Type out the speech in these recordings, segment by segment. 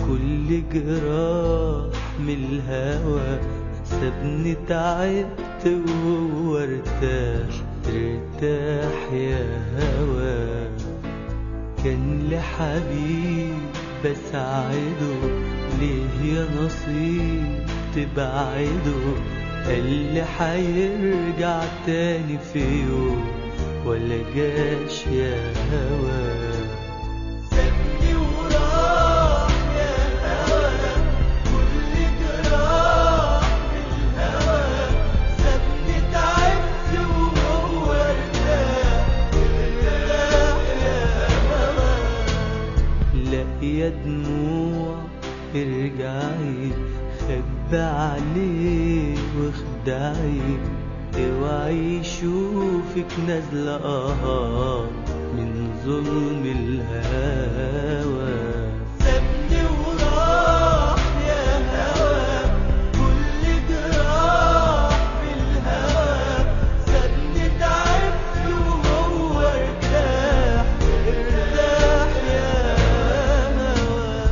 كل جراح من الهوى سابني تعبت وهو ارتاح ارتاح يا هوى كان لحبيب بساعده ليه يا نصيب تبعده قال لي حيرجع تاني في يوم ولا جاش يا هوى سابني وراح يا هوى كل جراح بالهوى سابني تعبت وهو ارتاح ارتاح يا هوى لا يا دموع ارجعي خبى عليه واخدعي اوعي يشوفك نازلة اه من ظلم الهوى سابني وراح يا هوى كل جراح بالهوى سابني تعبت وهو ارتاح ارتاح يا هوى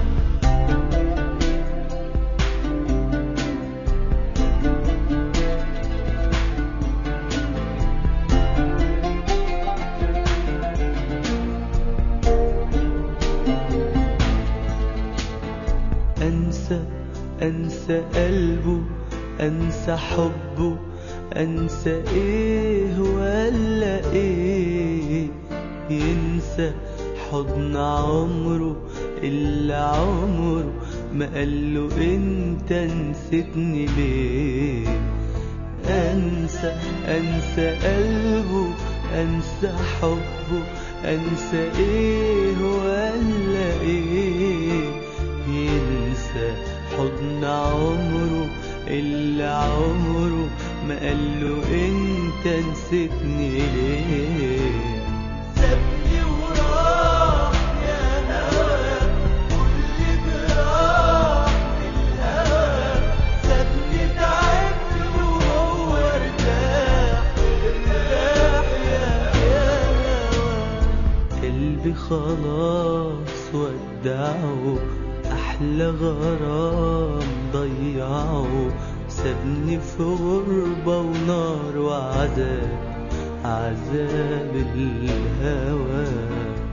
أنسى أنسى قلبه أنسى حبه أنسى إيه ولا إيه ينسى حضن عمره اللي عمره ما قاله أنت نسيتني ليه أنسى أنسى قلبه أنسى حبه أنسى إيه ولا إيه ينسى حضن عمره اللي عمره ما قاله انت نسيتني ليه سابني وراح يا هوى كل جراح بالهوى سابني تعبت وهو ارتاح ارتاح يا يا هوى قلبي خلاص ودعه أحلى غرام ضيعه سابني في غربة ونار وعذاب عذاب الهوى